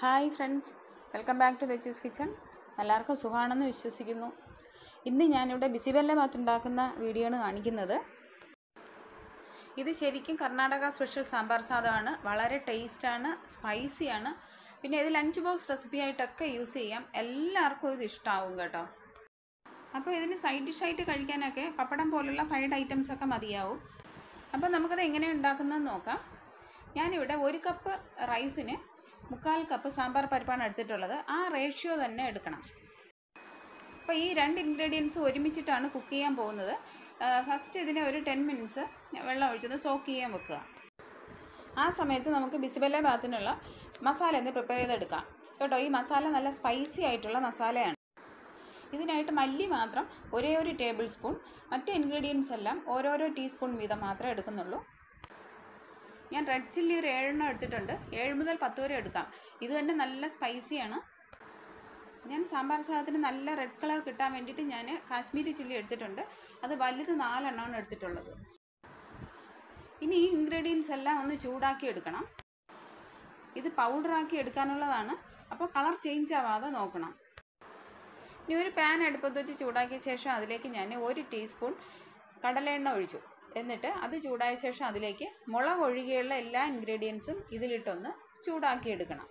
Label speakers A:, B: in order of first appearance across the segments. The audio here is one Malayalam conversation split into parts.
A: hi friends welcome back to Dachu's kitchen എല്ലാവർക്കും സുഖമാണെന്ന് വിശ്വസിക്കുന്നു ഇന്ന് ഞാനിവിടെ ബിസിബെല്ല ഭാത്ത് ഉണ്ടാക്കുന്ന വീഡിയോ ആണ് കാണിക്കുന്നത് ഇത് ശരിക്കും കർണാടക സ്പെഷ്യൽ സാമ്പാർ സാധനമാണ് വളരെ ടേസ്റ്റാണ് സ്പൈസിയാണ് പിന്നെ ഇത് ലഞ്ച് ബോക്സ് റെസിപ്പി ആയിട്ടൊക്കെ യൂസ് ചെയ്യാം എല്ലാവർക്കും ഇത് ഇഷ്ടമാവും കേട്ടോ അപ്പോൾ ഇതിന് സൈഡ് ഡിഷായിട്ട് കഴിക്കാനൊക്കെ പപ്പടം പോലുള്ള ഫ്രൈഡ് ഐറ്റംസ് ഒക്കെ മതിയാവും അപ്പോൾ നമുക്കത് എങ്ങനെ ഉണ്ടാക്കുന്നതെന്ന് നോക്കാം ഞാനിവിടെ ഒരു കപ്പ് റൈസിന് മുക്കാൽ കപ്പ് സാമ്പാർ പരിപ്പാണ് എടുത്തിട്ടുള്ളത് ആ റേഷ്യോ തന്നെ എടുക്കണം അപ്പോൾ ഈ രണ്ട് ഇൻഗ്രീഡിയൻസ് ഒരുമിച്ചിട്ടാണ് കുക്ക് ചെയ്യാൻ പോകുന്നത് ഫസ്റ്റ് ഇതിനെ ഒരു ടെൻ മിനിറ്റ്സ് വെള്ളം ഒഴിച്ചത് സോക്ക് ചെയ്യാൻ വെക്കുക ആ സമയത്ത് നമുക്ക് ബിസിബെല്ല ഭാഗത്തിനുള്ള മസാല ഒന്ന് പ്രിപ്പയർ ചെയ്തെടുക്കാം കേട്ടോ ഈ മസാല നല്ല സ്പൈസി ആയിട്ടുള്ള മസാലയാണ് ഇതിനായിട്ട് മല്ലി മാത്രം ഒരേ ഒരു ടേബിൾ സ്പൂൺ മറ്റ് ഇൻഗ്രീഡിയൻസ് എല്ലാം ഓരോരോ ടീസ്പൂൺ വീതം മാത്രമേ എടുക്കുന്നുള്ളൂ ഞാൻ റെഡ് ചില്ലി ഒരു ഏഴെണ്ണം എടുത്തിട്ടുണ്ട് ഏഴ് മുതൽ പത്ത് വരെ എടുക്കാം ഇത് തന്നെ നല്ല സ്പൈസിയാണ് ഞാൻ സാമ്പാർ സാധനത്തിന് നല്ല റെഡ് കളർ കിട്ടാൻ വേണ്ടിയിട്ട് ഞാൻ കാശ്മീരി ചില്ലി എടുത്തിട്ടുണ്ട് അത് വലുത് നാലെണ്ണമാണ് എടുത്തിട്ടുള്ളത് ഇനി ഈ ഇൻഗ്രീഡിയൻസ് എല്ലാം ഒന്ന് ചൂടാക്കി എടുക്കണം ഇത് പൗഡറാക്കി എടുക്കാനുള്ളതാണ് അപ്പോൾ കളർ ചേഞ്ച് ആവാതെ നോക്കണം ഇനി ഒരു പാൻ അടുപ്പത്ത് വെച്ച് ചൂടാക്കിയ ശേഷം അതിലേക്ക് ഞാൻ ഒരു ടീസ്പൂൺ കടലെണ്ണ ഒഴിച്ചു എന്നിട്ട് അത് ചൂടായ ശേഷം അതിലേക്ക് മുളക് ഒഴികെയുള്ള എല്ലാ ഇൻഗ്രീഡിയൻസും ഇതിലിട്ടൊന്ന് ചൂടാക്കി എടുക്കണം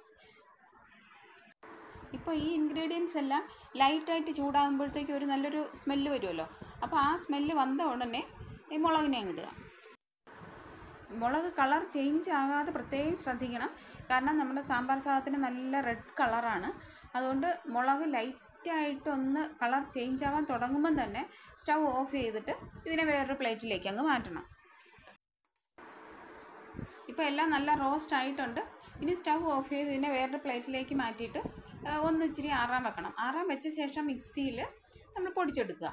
A: ഇപ്പോൾ ഈ ഇൻഗ്രീഡിയൻസ് എല്ലാം ലൈറ്റായിട്ട് ചൂടാകുമ്പോഴത്തേക്ക് ഒരു നല്ലൊരു സ്മെല്ല് വരുമല്ലോ അപ്പോൾ ആ സ്മെല്ല് വന്ന ഉടനെ ഈ മുളകിനെ അങ്ങിടുക മുളക് കളർ ചേഞ്ച് ആകാതെ പ്രത്യേകം ശ്രദ്ധിക്കണം കാരണം നമ്മുടെ സാമ്പാർ സാധനത്തിന് നല്ല റെഡ് കളറാണ് അതുകൊണ്ട് മുളക് ലൈറ്റായിട്ടൊന്ന് കളർ ചേഞ്ച് ആവാൻ തുടങ്ങുമ്പം തന്നെ സ്റ്റൗ ഓഫ് ചെയ്തിട്ട് ഇതിനെ വേറൊരു പ്ലേറ്റിലേക്ക് അങ്ങ് മാറ്റണം ഇപ്പോൾ എല്ലാം നല്ല റോസ്റ്റ് ആയിട്ടുണ്ട് ഇനി സ്റ്റൗ ഓഫ് ചെയ്ത് ഇതിനെ വേറൊരു പ്ലേറ്റിലേക്ക് മാറ്റിയിട്ട് ഒന്ന് ഇച്ചിരി ആറാൻ വെക്കണം ആറാൻ വെച്ച ശേഷം മിക്സിയിൽ നമ്മൾ പൊടിച്ചെടുക്കുക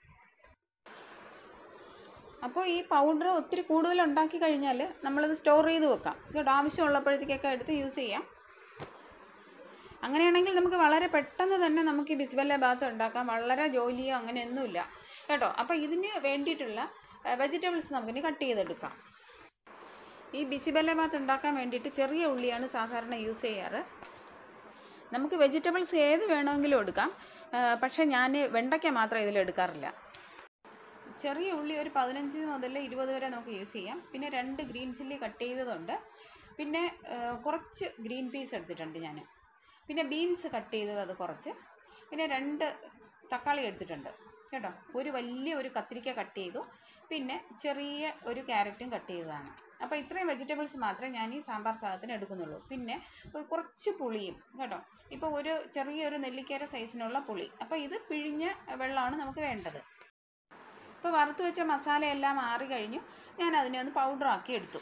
A: അപ്പോൾ ഈ പൗഡർ ഒത്തിരി കൂടുതൽ ഉണ്ടാക്കി കഴിഞ്ഞാൽ നമ്മളത് സ്റ്റോർ ചെയ്ത് വെക്കാം കേട്ടോ ആവശ്യമുള്ളപ്പോഴത്തേക്കൊക്കെ എടുത്ത് യൂസ് ചെയ്യാം അങ്ങനെയാണെങ്കിൽ നമുക്ക് വളരെ പെട്ടെന്ന് തന്നെ നമുക്ക് ഈ ബിസ്ബെല്ല ബാത്ത് ഉണ്ടാക്കാം വളരെ ജോലിയോ അങ്ങനെയൊന്നുമില്ല കേട്ടോ അപ്പോൾ ഇതിന് വേണ്ടിയിട്ടുള്ള വെജിറ്റബിൾസ് നമുക്കിനി കട്ട് ചെയ്തെടുക്കാം ഈ ബിസിബെല്ല ബാത്ത് ഉണ്ടാക്കാൻ വേണ്ടിയിട്ട് ചെറിയ ഉള്ളിയാണ് സാധാരണ യൂസ് ചെയ്യാറ് നമുക്ക് വെജിറ്റബിൾസ് ഏത് വേണമെങ്കിലും എടുക്കാം പക്ഷേ ഞാൻ വെണ്ടയ്ക്ക മാത്രം ഇതിൽ എടുക്കാറില്ല ചെറിയ ഉള്ളി ഒരു പതിനഞ്ച് മുതൽ ഇരുപത് വരെ നമുക്ക് യൂസ് ചെയ്യാം പിന്നെ രണ്ട് ഗ്രീൻ ചില്ലി കട്ട് ചെയ്തതുണ്ട് പിന്നെ കുറച്ച് ഗ്രീൻ പീസ് എടുത്തിട്ടുണ്ട് ഞാൻ പിന്നെ ബീൻസ് കട്ട് ചെയ്തത് അത് കുറച്ച് പിന്നെ രണ്ട് തക്കാളി എടുത്തിട്ടുണ്ട് കേട്ടോ ഒരു വലിയ ഒരു കത്തിരിക്ക കട്ട് ചെയ്തു പിന്നെ ചെറിയ ഒരു ക്യാരറ്റും കട്ട് ചെയ്തതാണ് അപ്പോൾ ഇത്രയും വെജിറ്റബിൾസ് മാത്രമേ ഞാൻ ഈ സാമ്പാർ സാധനത്തിന് എടുക്കുന്നുള്ളൂ പിന്നെ കുറച്ച് പുളിയും കേട്ടോ ഇപ്പോൾ ഒരു ചെറിയൊരു നെല്ലിക്കര സൈസിനുള്ള പുളി അപ്പോൾ ഇത് പിഴിഞ്ഞ വെള്ളമാണ് നമുക്ക് വേണ്ടത് ഇപ്പോൾ വറുത്ത് വെച്ച മസാലയെല്ലാം മാറി കഴിഞ്ഞു ഞാൻ അതിനെ ഒന്ന് പൗഡറാക്കി എടുത്തു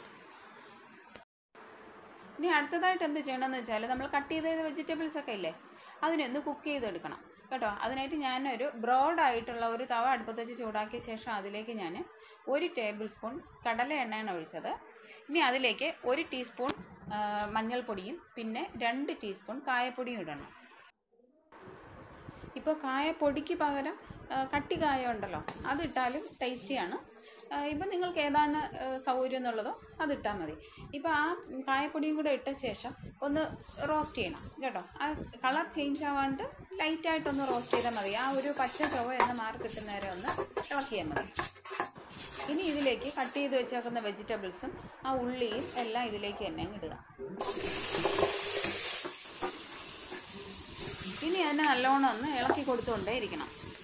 A: ഇനി അടുത്തതായിട്ട് എന്ത് ചെയ്യണമെന്ന് വെച്ചാൽ നമ്മൾ കട്ട് ചെയ്ത വെജിറ്റബിൾസ് ഒക്കെ ഇല്ലേ അതിനെ ഒന്ന് കുക്ക് ചെയ്തെടുക്കണം കേട്ടോ അതിനായിട്ട് ഞാനൊരു ബ്രോഡായിട്ടുള്ള ഒരു തവ അടുപ്പത്ത് വെച്ച് ചൂടാക്കിയ ശേഷം അതിലേക്ക് ഞാൻ ഒരു ടേബിൾ സ്പൂൺ കടല എണ്ണയാണ് ഒഴിച്ചത് ഇനി അതിലേക്ക് ഒരു ടീസ്പൂൺ മഞ്ഞൾപ്പൊടിയും പിന്നെ രണ്ട് ടീസ്പൂൺ കായപ്പൊടിയും ഇടണം ഇപ്പോൾ കായപ്പൊടിക്ക് പകരം കട്ടി കായ ഉണ്ടല്ലോ അതിട്ടാലും ടേസ്റ്റിയാണ് ഇപ്പം നിങ്ങൾക്ക് ഏതാണ് സൗകര്യം എന്നുള്ളതോ അതിട്ടാൽ മതി ഇപ്പോൾ ആ കായപ്പൊടിയും കൂടെ ഇട്ട ശേഷം ഒന്ന് റോസ്റ്റ് ചെയ്യണം കേട്ടോ ആ കളർ ചേഞ്ച് ആവാണ്ട് ലൈറ്റായിട്ടൊന്ന് റോസ്റ്റ് ചെയ്താൽ മതി ആ ഒരു പച്ച ചുവ എന്ന് മാറി കിട്ടുന്നവരെ ഒന്ന് ഇളക്കിയാൽ മതി ഇനി ഇതിലേക്ക് കട്ട് ചെയ്ത് വെച്ചേക്കുന്ന വെജിറ്റബിൾസും ആ ഉള്ളിയും എല്ലാം ഇതിലേക്ക് തന്നെ ഇടുക ഇനി അതിനെ നല്ലോണം ഒന്ന് ഇളക്കി കൊടുത്തുകൊണ്ടേ ഇരിക്കണം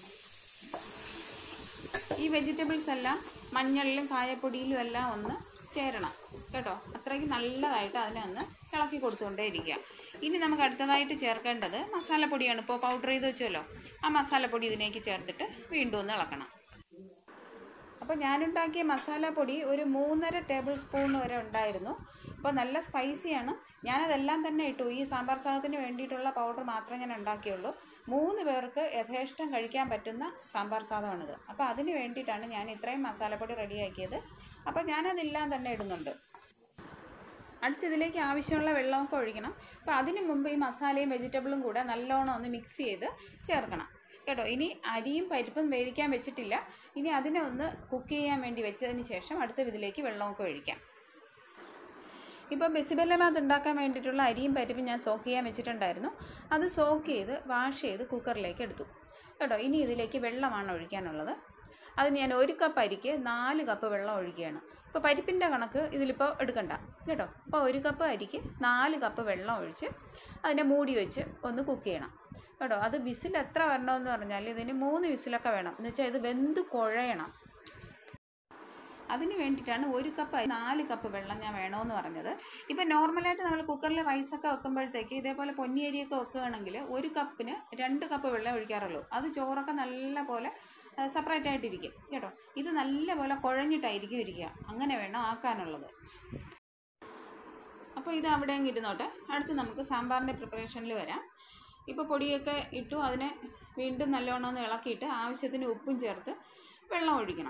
A: ഈ വെജിറ്റബിൾസ് എല്ലാം മഞ്ഞളിലും കായപ്പൊടിയിലും എല്ലാം ഒന്ന് ചേരണം കേട്ടോ അത്രയ്ക്ക് നല്ലതായിട്ട് അതിനെ ഒന്ന് ഇളക്കി കൊടുത്തുകൊണ്ടേ ഇരിക്കുക ഇനി നമുക്ക് അടുത്തതായിട്ട് ചേർക്കേണ്ടത് മസാലപ്പൊടിയാണ് ഇപ്പോൾ പൗഡർ ചെയ്ത് വെച്ചല്ലോ ആ മസാലപ്പൊടി ഇതിലേക്ക് ചേർത്തിട്ട് വീണ്ടും ഒന്ന് ഇളക്കണം അപ്പോൾ ഞാനുണ്ടാക്കിയ മസാലപ്പൊടി ഒരു മൂന്നര ടേബിൾ സ്പൂൺ വരെ ഉണ്ടായിരുന്നു അപ്പോൾ നല്ല സ്പൈസിയാണ് ഞാനതെല്ലാം തന്നെ ഇട്ടു ഈ സാമ്പാർ സാധനത്തിന് വേണ്ടിയിട്ടുള്ള പൗഡർ മാത്രമേ ഞാൻ ഉണ്ടാക്കിയുള്ളൂ മൂന്ന് പേർക്ക് യഥേഷ്ടം കഴിക്കാൻ പറ്റുന്ന സാമ്പാർ സാധനമാണിത് അപ്പോൾ അതിന് വേണ്ടിയിട്ടാണ് ഞാൻ ഇത്രയും മസാലപ്പൊടി റെഡിയാക്കിയത് അപ്പോൾ ഞാനതെല്ലാം തന്നെ ഇടുന്നുണ്ട് അടുത്തതിലേക്ക് ആവശ്യമുള്ള വെള്ളമൊക്കെ ഒഴിക്കണം അപ്പോൾ അതിന് മുമ്പ് ഈ മസാലയും വെജിറ്റബിളും കൂടെ നല്ലോണം ഒന്ന് മിക്സ് ചെയ്ത് ചേർക്കണം കേട്ടോ ഇനി അരിയും പരിപ്പും വേവിക്കാൻ വെച്ചിട്ടില്ല ഇനി അതിനെ ഒന്ന് കുക്ക് ചെയ്യാൻ വേണ്ടി വെച്ചതിന് ശേഷം അടുത്ത ഇതിലേക്ക് വെള്ളമൊക്കെ ഒഴിക്കാം ഇപ്പോൾ ബെസിബെല്ലമാത് ഉണ്ടാക്കാൻ വേണ്ടിയിട്ടുള്ള അരിയും പരിപ്പും ഞാൻ സോക്ക് ചെയ്യാൻ വെച്ചിട്ടുണ്ടായിരുന്നു അത് സോക്ക് ചെയ്ത് വാഷ് ചെയ്ത് കുക്കറിലേക്ക് എടുത്തു കേട്ടോ ഇനി ഇതിലേക്ക് വെള്ളമാണ് ഒഴിക്കാനുള്ളത് അതിന് ഞാൻ ഒരു കപ്പ് അരിക്ക് നാല് കപ്പ് വെള്ളം ഒഴിക്കുകയാണ് ഇപ്പോൾ പരിപ്പിൻ്റെ കണക്ക് ഇതിലിപ്പോൾ എടുക്കണ്ട കേട്ടോ അപ്പോൾ ഒരു കപ്പ് അരിക്ക് നാല് കപ്പ് വെള്ളം ഒഴിച്ച് അതിനെ മൂടി വെച്ച് ഒന്ന് കുക്ക് ചെയ്യണം കേട്ടോ അത് വിസിൽ എത്ര വരണമെന്ന് പറഞ്ഞാൽ ഇതിന് മൂന്ന് വിസിലൊക്കെ വേണം എന്ന് വെച്ചാൽ ഇത് വെന്ത് കുഴയണം അതിന് വേണ്ടിയിട്ടാണ് ഒരു കപ്പ് അരി നാല് കപ്പ് വെള്ളം ഞാൻ വേണമെന്ന് പറഞ്ഞത് ഇപ്പം നോർമലായിട്ട് നമ്മൾ കുക്കറിൽ റൈസൊക്കെ വെക്കുമ്പോഴത്തേക്ക് ഇതേപോലെ പൊന്നിയരിയൊക്കെ വെക്കുകയാണെങ്കിൽ ഒരു കപ്പിന് രണ്ട് കപ്പ് വെള്ളം ഒഴിക്കാറുള്ളൂ അത് ചോറൊക്കെ നല്ല പോലെ സെപ്പറേറ്റ് ആയിട്ടിരിക്കും കേട്ടോ ഇത് നല്ല പോലെ കുഴഞ്ഞിട്ടായിരിക്കും ഇരിക്കുക അങ്ങനെ വേണം ആക്കാനുള്ളത് അപ്പോൾ ഇത് അവിടെ അങ്ങ് ഇരുന്നോട്ടെ അടുത്ത് നമുക്ക് സാമ്പാറിൻ്റെ പ്രിപ്പറേഷനിൽ വരാം ഇപ്പോൾ പൊടിയൊക്കെ ഇട്ടു അതിനെ വീണ്ടും നല്ലോണം ഒന്ന് ഇളക്കിയിട്ട് ആവശ്യത്തിന് ഉപ്പും ചേർത്ത് വെള്ളം ഒഴിക്കണം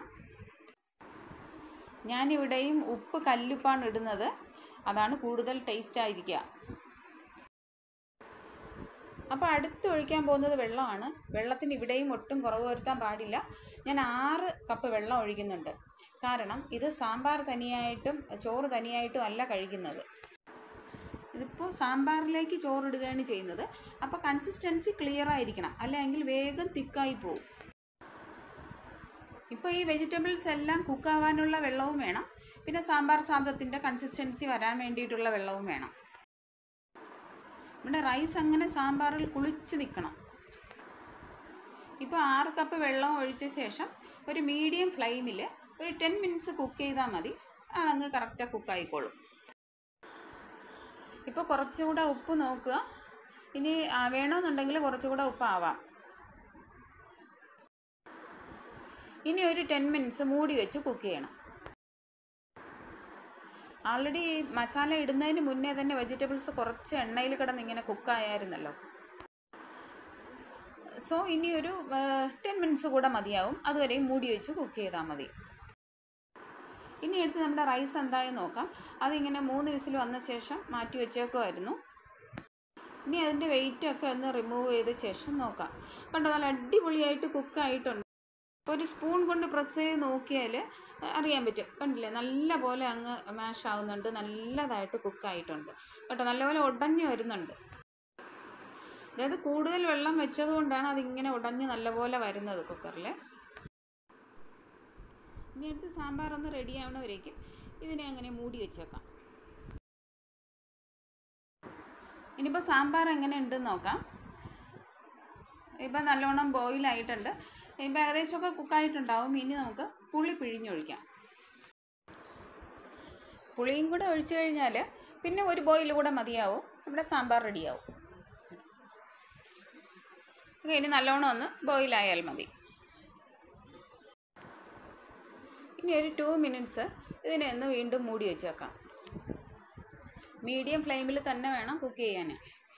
A: ഞാനിവിടെയും ഉപ്പ് കല്ലുപ്പാണ് ഇടുന്നത് അതാണ് കൂടുതൽ ടേസ്റ്റ് ആയിരിക്കുക അപ്പോൾ അടുത്ത് ഒഴിക്കാൻ പോകുന്നത് വെള്ളമാണ് വെള്ളത്തിന് ഇവിടെയും ഒട്ടും കുറവ് വരുത്താൻ പാടില്ല ഞാൻ ആറ് കപ്പ് വെള്ളം ഒഴിക്കുന്നുണ്ട് കാരണം ഇത് സാമ്പാർ തനിയായിട്ടും ചോറ് തനിയായിട്ടും അല്ല കഴിക്കുന്നത് ഇതിപ്പോൾ സാമ്പാറിലേക്ക് ചോറിടുകയാണ് ചെയ്യുന്നത് അപ്പോൾ കൺസിസ്റ്റൻസി ക്ലിയർ ആയിരിക്കണം അല്ലെങ്കിൽ വേഗം തിക്കായി പോകും ഇപ്പോൾ ഈ വെജിറ്റബിൾസ് എല്ലാം കുക്കാവാനുള്ള വെള്ളവും വേണം പിന്നെ സാമ്പാർ സാദത്തിൻ്റെ കൺസിസ്റ്റൻസി വരാൻ വേണ്ടിയിട്ടുള്ള വെള്ളവും വേണം നമ്മുടെ റൈസ് അങ്ങനെ സാമ്പാറിൽ കുളിച്ച് നിൽക്കണം ഇപ്പോൾ ആറ് കപ്പ് വെള്ളം ഒഴിച്ച ശേഷം ഒരു മീഡിയം ഫ്ലെയിമിൽ ഒരു ടെൻ മിനിറ്റ്സ് കുക്ക് ചെയ്താൽ മതി അതങ്ങ് കറക്റ്റായി കുക്കായിക്കോളും ഇപ്പോൾ കുറച്ചുകൂടെ ഉപ്പ് നോക്കുക ഇനി ആ, വേണമെന്നുണ്ടെങ്കിൽ കുറച്ചുകൂടെ ഉപ്പ് ആവാം ഇനി ഒരു ടെൻ മിനിറ്റ്സ് മൂടി വെച്ച് കുക്ക് ചെയ്യണം ആൾറെഡി മസാല ഇടുന്നതിന് മുന്നേ തന്നെ വെജിറ്റബിൾസ് കുറച്ച് എണ്ണയിൽ കിടന്ന് ഇങ്ങനെ കുക്കായായിരുന്നല്ലോ സോ ഇനി ഒരു ടെൻ മിനിറ്റ്സ് കൂടെ മതിയാവും അതുവരെയും മൂടി വെച്ച് കുക്ക് ചെയ്താൽ മതി ഇനി എടുത്ത് നമ്മുടെ റൈസ് എന്തായി നോക്കാം അതിങ്ങനെ മൂന്ന് വിസിൽ വന്ന ശേഷം മാറ്റി വെച്ചേക്കുമായിരുന്നു ഇനി അതിൻ്റെ വെയിറ്റ് ഒക്കെ ഒന്ന് റിമൂവ് ചെയ്ത ശേഷം നോക്കാം കണ്ടോ നല്ല അടിപൊളിയായിട്ട് കുക്കായിട്ടുണ്ട് ഒരു സ്പൂൺ കൊണ്ട് പ്രസ് ചെയ്ത് നോക്കിയാൽ അറിയാൻ പറ്റും കണ്ടില്ലേ നല്ല പോലെ അങ്ങ് മാഷ് ആവുന്നുണ്ട് നല്ലതായിട്ട് കുക്കായിട്ടുണ്ട് കേട്ടോ നല്ലപോലെ ഉടഞ്ഞു വരുന്നുണ്ട് അതായത് കൂടുതൽ വെള്ളം വെച്ചത് കൊണ്ടാണ് അതിങ്ങനെ ഉടഞ്ഞ് നല്ലപോലെ വരുന്നത് കുക്കറിൽ ഇനി അടുത്ത് സാമ്പാർ ഒന്ന് റെഡി ആവണവരേക്കും ഇതിനെ അങ്ങനെ മൂടി വെച്ചേക്കാം ഇനിയിപ്പോൾ സാമ്പാർ എങ്ങനെ ഉണ്ടെന്ന് നോക്കാം ഇപ്പം നല്ലോണം ബോയിലായിട്ടുണ്ട് ഇപ്പം ഏകദേശമൊക്കെ കുക്കായിട്ടുണ്ടാവും ഇനി നമുക്ക് പുളി പിഴിഞ്ഞൊഴിക്കാം പുളിയും കൂടെ ഒഴിച്ചു കഴിഞ്ഞാൽ പിന്നെ ഒരു ബോയിൽ കൂടെ മതിയാവും നമ്മുടെ സാമ്പാർ റെഡിയാവും ഓക്കെ ഇനി നല്ലോണം ഒന്ന് ബോയിലായാൽ മതി ഇനി ഒരു ടു മിനിറ്റ്സ് ഇതിനെ ഒന്ന് വീണ്ടും മൂടി വെച്ച് വെക്കാം മീഡിയം ഫ്ലെയിമിൽ തന്നെ വേണം കുക്ക് ചെയ്യാൻ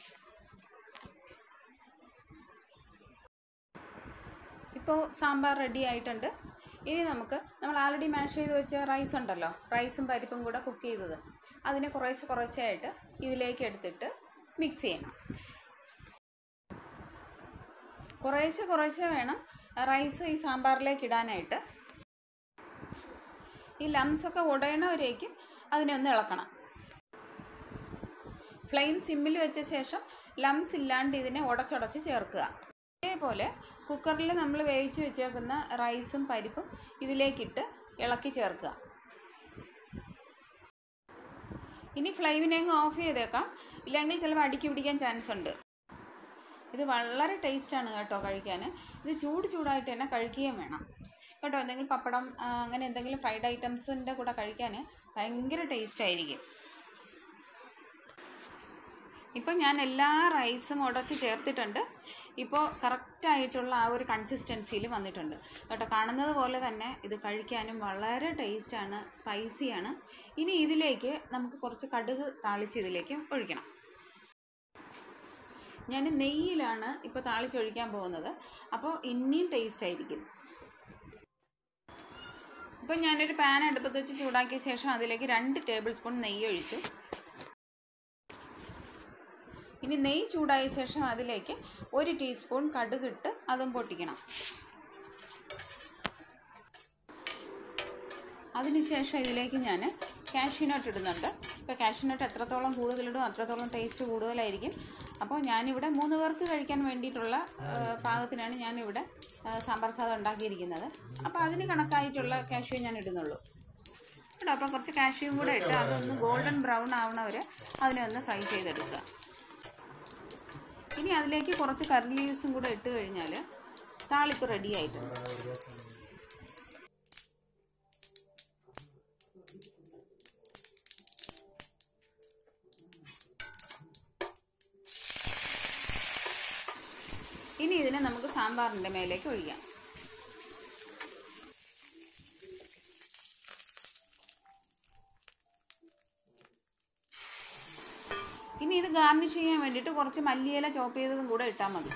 A: ഇപ്പോൾ സാമ്പാർ റെഡി ആയിട്ടുണ്ട് ഇനി നമുക്ക് നമ്മൾ ആൾറെഡി മാഷ് ചെയ്ത് വെച്ച റൈസ് ഉണ്ടല്ലോ റൈസും പരിപ്പും കൂടെ കുക്ക് ചെയ്തത് അതിനെ കുറേശ്ശെ കുറേശ്ശെ ആയിട്ട് ഇതിലേക്ക് എടുത്തിട്ട് മിക്സ് ചെയ്യണം കുറേശ്ശെ കുറേശ്ശെ വേണം റൈസ് ഈ സാമ്പാറിലേക്ക് ഇടാനായിട്ട് ഈ ലംസൊക്കെ ഉടയണവരേക്കും അതിനെ ഒന്ന് ഇളക്കണം ഫ്ലെയിം സിമ്മിൽ വെച്ച ശേഷം ലംസ് ഇല്ലാണ്ട് ഇതിനെ ഉടച്ചുടച്ച് ചേർക്കുക ഇതേപോലെ കുക്കറിൽ നമ്മൾ വേവിച്ച് വെച്ചേക്കുന്ന റൈസും പരിപ്പും ഇതിലേക്കിട്ട് ഇളക്കി ചേർക്കുക ഇനി ഫ്ലെയിമിനെ അങ്ങ് ഓഫ് ചെയ്തേക്കാം ഇല്ലെങ്കിൽ ചിലപ്പോൾ അടുക്കി പിടിക്കാൻ ചാൻസ് ഉണ്ട് ഇത് വളരെ ടേസ്റ്റാണ് കേട്ടോ കഴിക്കാൻ ഇത് ചൂട് ചൂടായിട്ട് തന്നെ കഴിക്കുകയും വേണം കേട്ടോ എന്തെങ്കിലും പപ്പടം ആ, അങ്ങനെ എന്തെങ്കിലും ഫ്രൈഡ് ഐറ്റംസിൻ്റെ കൂടെ കഴിക്കാൻ ഭയങ്കര ടേസ്റ്റ് ആയിരിക്കും ഇപ്പം ഞാൻ എല്ലാ റൈസും ഉടച്ച് ചേർത്തിട്ടുണ്ട് ഇപ്പോൾ കറക്റ്റായിട്ടുള്ള ആ ഒരു കൺസിസ്റ്റൻസിയിൽ വന്നിട്ടുണ്ട് കേട്ടോ കാണുന്നത് പോലെ തന്നെ ഇത് കഴിക്കാനും വളരെ ടേസ്റ്റാണ് സ്പൈസിയാണ് ഇനി ഇതിലേക്ക് നമുക്ക് കുറച്ച് കടുക് താളിച്ച് ഇതിലേക്ക് ഒഴിക്കണം ഞാൻ നെയ്യിലാണ് ഇപ്പോൾ താളിച്ചൊഴിക്കാൻ പോകുന്നത് അപ്പോൾ ഇനിയും ടേസ്റ്റ് ആയിരിക്കും ഇപ്പം ഞാനൊരു പാൻ അടുപ്പത്ത് വെച്ച് ചൂടാക്കിയ ശേഷം അതിലേക്ക് രണ്ട് ടേബിൾ സ്പൂൺ നെയ്യ് ഒഴിച്ചു ഇനി നെയ്യ് ചൂടായ ശേഷം അതിലേക്ക് ഒരു ടീസ്പൂൺ കടുകിട്ട് അതും പൊട്ടിക്കണം അതിനുശേഷം ഇതിലേക്ക് ഞാൻ കാഷ്യൂനട്ട് ഇടുന്നുണ്ട് ഇപ്പോൾ കാഷ്യൂനട്ട് എത്രത്തോളം കൂടുതലിടും അത്രത്തോളം ടേസ്റ്റ് കൂടുതലായിരിക്കും അപ്പോൾ ഞാനിവിടെ മൂന്ന് പേർക്ക് കഴിക്കാൻ വേണ്ടിയിട്ടുള്ള ആ, പാകത്തിനാണ് ഞാനിവിടെ ആ, സാമ്പാർ സാദം ഉണ്ടാക്കിയിരിക്കുന്നത് അപ്പോൾ അതിന് കണക്കായിട്ടുള്ള കാഷ്യൂ ഞാൻ ഇടുന്നുള്ളൂ കേട്ടോ അപ്പോൾ കുറച്ച് കാഷ്യൂവും കൂടെ ഇട്ട് അതൊന്ന് ഗോൾഡൻ ബ്രൗൺ ആവണവരെ അതിനെ ഒന്ന് ഫ്രൈ ചെയ്തെടുക്കുക ഇനി അതിലേക്ക് കുറച്ച് കറി ലീവ്സും കൂടെ ഇട്ട് കഴിഞ്ഞാൽ താളിപ്പ് റെഡി ആയിട്ടുണ്ട് ഇനി ഇതിനെ നമുക്ക് സാമ്പാറിൻ്റെ മേലേക്ക് ഒഴിക്കാം ഇനി ഇത് ഗാർണിഷ് ചെയ്യാൻ വേണ്ടിയിട്ട് കുറച്ച് മല്ലിയില ചോപ്പ് ചെയ്തതും കൂടെ ഇട്ടാൽ മതി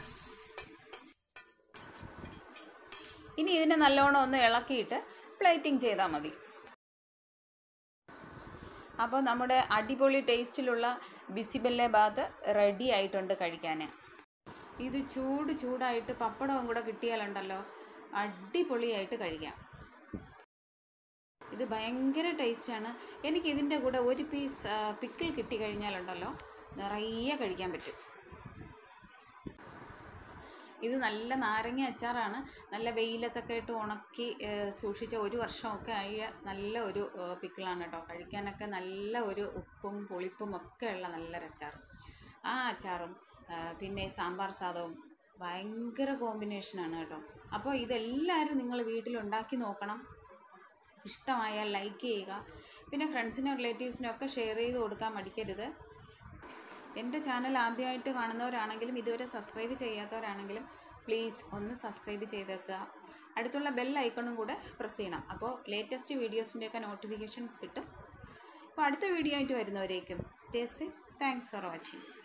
A: ഇനി ഇതിനെ നല്ലോണം ഒന്ന് ഇളക്കിയിട്ട് പ്ലേറ്റിംഗ് ചെയ്താൽ മതി അപ്പോൾ നമ്മുടെ അടിപൊളി ടേസ്റ്റിലുള്ള ബിസിബെല്ലെ ബാത്ത് റെഡി ആയിട്ടുണ്ട് കഴിക്കാൻ ഇത് ചൂട് ചൂടായിട്ട് പപ്പടവും കൂടെ കിട്ടിയാലുണ്ടല്ലോ അടിപൊളിയായിട്ട് കഴിക്കാം ഇത് ഭയങ്കര ടേസ്റ്റാണ് എനിക്ക് ഇതിൻ്റെ കൂടെ ഒരു പീസ് പിക്കിൾ കിട്ടി കഴിഞ്ഞാലുണ്ടല്ലോ നിറയെ കഴിക്കാൻ പറ്റും ഇത് നല്ല നാരങ്ങ അച്ചാറാണ് നല്ല വെയിലത്തൊക്കെ ഇട്ട് ഉണക്കി ഏഹ്, സൂക്ഷിച്ച ഒരു വർഷമൊക്കെ ആയ നല്ല ഒരു ഏഹ്, പിക്കിളാണ് കേട്ടോ കഴിക്കാനൊക്കെ നല്ല ഒരു ഉപ്പും പുളിപ്പും ഒക്കെ ഉള്ള നല്ലൊരു അച്ചാർ ആ അച്ചാറും ആ, പിന്നെ ഈ സാമ്പാർ സാദവും ഭയങ്കര കോമ്പിനേഷനാണ് കേട്ടോ അപ്പോൾ ഇതെല്ലാവരും നിങ്ങൾ വീട്ടിലുണ്ടാക്കി നോക്കണം ഇഷ്ടമായാൽ ലൈക്ക് ചെയ്യുക പിന്നെ ഫ്രണ്ട്സിനും റിലേറ്റീവ്സിനും ഒക്കെ ഷെയർ ചെയ്ത് കൊടുക്കാൻ മടിക്കരുത് എൻ്റെ ചാനൽ ആദ്യമായിട്ട് കാണുന്നവരാണെങ്കിലും ഇതുവരെ സബ്സ്ക്രൈബ് ചെയ്യാത്തവരാണെങ്കിലും പ്ലീസ് ഒന്ന് സബ്സ്ക്രൈബ് ചെയ്തേക്കുക അടുത്തുള്ള ബെൽ ഐക്കണും കൂടെ പ്രസ് ചെയ്യണം അപ്പോൾ ലേറ്റസ്റ്റ് വീഡിയോസിൻ്റെയൊക്കെ നോട്ടിഫിക്കേഷൻസ് കിട്ടും അപ്പോൾ അടുത്ത വീഡിയോ ആയിട്ട് വരുന്നവരേക്കും stay safe thanks for watching